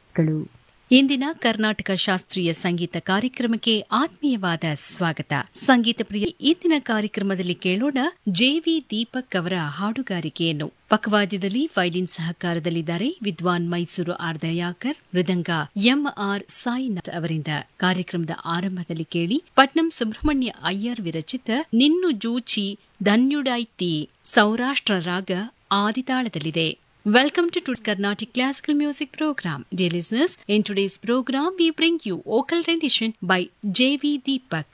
ಗಳು ಇಂದಿನ ಕರ್ನಾಟಕ ಶಾಸ್ತ್ರೀಯ ಸಂಗೀತ ಕಾರ್ಯಕ್ರಮಕ್ಕೆ ಆತ್ಮೀಯವಾದ ಸ್ವಾಗತ ಸಂಗೀತ ಪ್ರಿಯ ಇಂದಿನ ಕಾರ್ಯಕ್ರಮದಲ್ಲಿ ಕೇಳೋಣ ಜೆವಿ ದೀಪಕ್ ಅವರ ಹಾಡುಗಾರಿಕೆಯನ್ನು ಪಕ್ಕವಾದ್ಯದಲ್ಲಿ ವೈಲಿನ್ ಸಹಕಾರದಲ್ಲಿದ್ದಾರೆ ವಿದ್ವಾನ್ ಮೈಸೂರು ಆರ್ ದಯಾಕರ್ ಮೃದಂಗ ಎಂಆರ್ ಸಾಯಿನಾಥ್ ಅವರಿಂದ ಕಾರ್ಯಕ್ರಮದ ಆರಂಭದಲ್ಲಿ ಕೇಳಿ ಪಟ್ನಂ ಸುಬ್ರಹ್ಮಣ್ಯ ಅಯ್ಯರ್ ವಿರಚಿತ ನಿನ್ನು ಜೂಚಿ ಧನ್ಯುಡಾಯ್ತಿ ಸೌರಾಷ್ಟ್ರ ರಾಗ ಆದಿತಾಳದಲ್ಲಿದೆ Welcome to today's Carnatic Classical Music Program. Dear listeners, in today's program we bring you vocal rendition by J.V. Deepak.